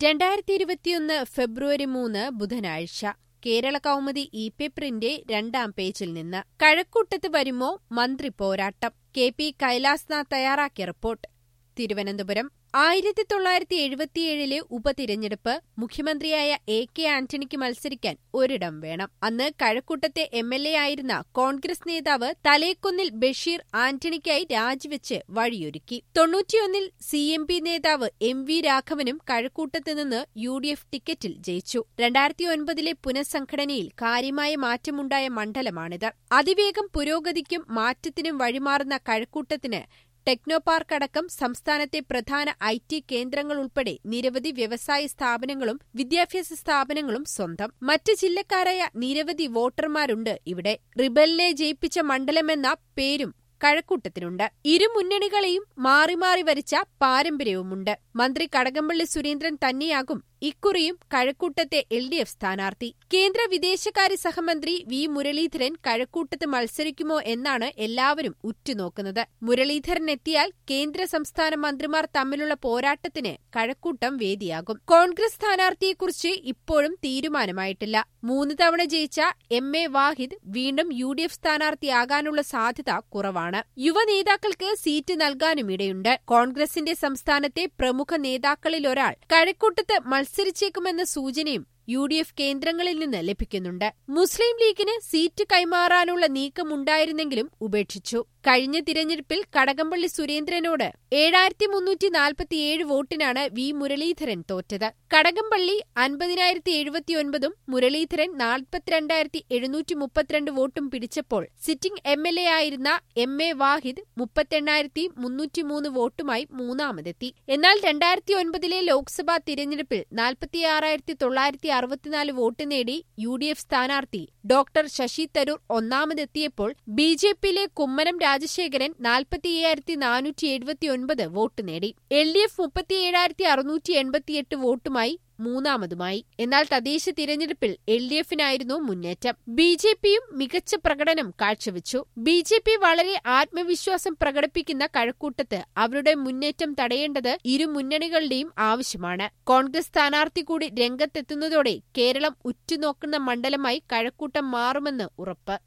രണ്ടായിരത്തി ഇരുപത്തിയൊന്ന് ഫെബ്രുവരി മൂന്ന് ബുധനാഴ്ച കേരള കൗമുദി ഇ പേപ്പറിന്റെ രണ്ടാം പേജിൽ നിന്ന് കഴക്കൂട്ടത്ത് വരുമോ മന്ത്രി പോരാട്ടം കെ പി കൈലാസ്നാഥ് തയ്യാറാക്കിയ റിപ്പോർട്ട് തിരുവനന്തപുരം ആയിരത്തി തൊള്ളായിരത്തി എഴുപത്തിയേഴിലെ ഉപതിരഞ്ഞെടുപ്പ് മുഖ്യമന്ത്രിയായ എ കെ ആന്റണിക്ക് മത്സരിക്കാൻ ഒരിടം വേണം അന്ന് കഴക്കൂട്ടത്തെ എം എൽ എ ആയിരുന്ന കോൺഗ്രസ് നേതാവ് തലേക്കുന്നിൽ ബഷീർ ആന്റണിക്കായി രാജിവെച്ച് വഴിയൊരുക്കി തൊണ്ണൂറ്റിയൊന്നിൽ സി എം പി നേതാവ് എം വി രാഘവനും കഴക്കൂട്ടത്ത് നിന്ന് യു ഡി എഫ് ടിക്കറ്റിൽ ജയിച്ചു രണ്ടായിരത്തി ഒൻപതിലെ പുനഃസംഘടനയിൽ കാര്യമായ മാറ്റമുണ്ടായ മണ്ഡലമാണിത് അതിവേഗം പുരോഗതിക്കും മാറ്റത്തിനും വഴിമാറുന്ന കഴക്കൂട്ടത്തിന് ടെക്നോ പാർക്ക് അടക്കം സംസ്ഥാനത്തെ പ്രധാന ഐ ടി കേന്ദ്രങ്ങൾ ഉൾപ്പെടെ നിരവധി വ്യവസായ സ്ഥാപനങ്ങളും വിദ്യാഭ്യാസ സ്ഥാപനങ്ങളും സ്വന്തം മറ്റ് ജില്ലക്കാരായ നിരവധി വോട്ടർമാരുണ്ട് ഇവിടെ റിബലിനെ ജയിപ്പിച്ച മണ്ഡലമെന്ന പേരും കഴക്കൂട്ടത്തിനുണ്ട് ഇരു മുന്നണികളെയും മാറി മാറി വരിച്ച പാരമ്പര്യവുമുണ്ട് മന്ത്രി കടകംപള്ളി സുരേന്ദ്രൻ തന്നെയാകും ഇക്കുറിയും കഴക്കൂട്ടത്തെ എൽ ഡി എഫ് സ്ഥാനാർത്ഥി കേന്ദ്ര വിദേശകാര്യ സഹമന്ത്രി വി മുരളീധരൻ കഴക്കൂട്ടത്ത് മത്സരിക്കുമോ എന്നാണ് എല്ലാവരും ഉറ്റുനോക്കുന്നത് മുരളീധരൻ എത്തിയാൽ കേന്ദ്ര സംസ്ഥാന മന്ത്രിമാർ തമ്മിലുള്ള പോരാട്ടത്തിന് കഴക്കൂട്ടം വേദിയാകും കോൺഗ്രസ് സ്ഥാനാർത്ഥിയെക്കുറിച്ച് ഇപ്പോഴും തീരുമാനമായിട്ടില്ല മൂന്ന് തവണ ജയിച്ച എം എ വാഹിദ് വീണ്ടും യു ഡി എഫ് സ്ഥാനാർത്ഥിയാകാനുള്ള സാധ്യത കുറവാണ് യുവനേതാക്കൾക്ക് സീറ്റ് നൽകാനും ഇടയുണ്ട് കോൺഗ്രസിന്റെ സംസ്ഥാനത്തെ പ്രമുഖ നേതാക്കളിലൊരാൾ കഴക്കൂട്ടത്ത് മത്സരിച്ചേക്കുമെന്ന സൂചനയും യു ഡി എഫ് കേന്ദ്രങ്ങളിൽ നിന്ന് ലഭിക്കുന്നുണ്ട് മുസ്ലിം ലീഗിന് സീറ്റ് കൈമാറാനുള്ള നീക്കമുണ്ടായിരുന്നെങ്കിലും ഉപേക്ഷിച്ചു കഴിഞ്ഞ തിരഞ്ഞെടുപ്പിൽ കടകംപള്ളി സുരേന്ദ്രനോട് ഏഴായിരത്തി മുന്നൂറ്റി നാൽപ്പത്തിയേഴ് വോട്ടിനാണ് വി മുരളീധരൻ തോറ്റത് കടകംപള്ളി അൻപതിനായിരത്തി എഴുപത്തിയൊൻപതും മുരളീധരൻ നാൽപ്പത്തിരണ്ടായിരത്തി എഴുന്നൂറ്റി മുപ്പത്തിരണ്ട് വോട്ടും പിടിച്ചപ്പോൾ സിറ്റിംഗ് എം എൽ എ ആയിരുന്ന എം എ വാഹിദ് മുപ്പത്തെണ്ണായിരത്തി മുന്നൂറ്റിമൂന്ന് വോട്ടുമായി മൂന്നാമതെത്തി എന്നാൽ രണ്ടായിരത്തി ഒൻപതിലെ ലോക്സഭാ തിരഞ്ഞെടുപ്പിൽ നാൽപ്പത്തിയാറായിരത്തി തൊള്ളായിരത്തി അറുപത്തിനാല് വോട്ട് നേടി യു ഡി എഫ് സ്ഥാനാർത്ഥി ഡോക്ടർ ശശി തരൂർ ഒന്നാമതെത്തിയപ്പോൾ ബി ജെ പിയിലെ കുമ്മനം രാജശേഖരൻ നാൽപ്പത്തിയ്യായിരത്തി നാനൂറ്റി എഴുപത്തിയൊൻപത് വോട്ട് നേടി എൽ ഡി എഫ് മുപ്പത്തിയേഴായിരത്തി അറുന്നൂറ്റി എൺപത്തിയെട്ട് വോട്ടുമായി മൂന്നാമതുമായി എന്നാൽ തദ്ദേശ തിരഞ്ഞെടുപ്പിൽ എൽ ഡി എഫിനായിരുന്നു മുന്നേറ്റം ബി ജെ പിയും മികച്ച പ്രകടനം കാഴ്ചവെച്ചു ബി ജെ പി വളരെ ആത്മവിശ്വാസം പ്രകടിപ്പിക്കുന്ന കഴക്കൂട്ടത്ത് അവരുടെ മുന്നേറ്റം തടയേണ്ടത് ഇരു മുന്നണികളുടെയും ആവശ്യമാണ് കോൺഗ്രസ് സ്ഥാനാർത്ഥി കൂടി രംഗത്തെത്തുന്നതോടെ കേരളം ഉറ്റുനോക്കുന്ന മണ്ഡലമായി കഴക്കൂട്ടം മാറുമെന്ന് ഉറപ്പ്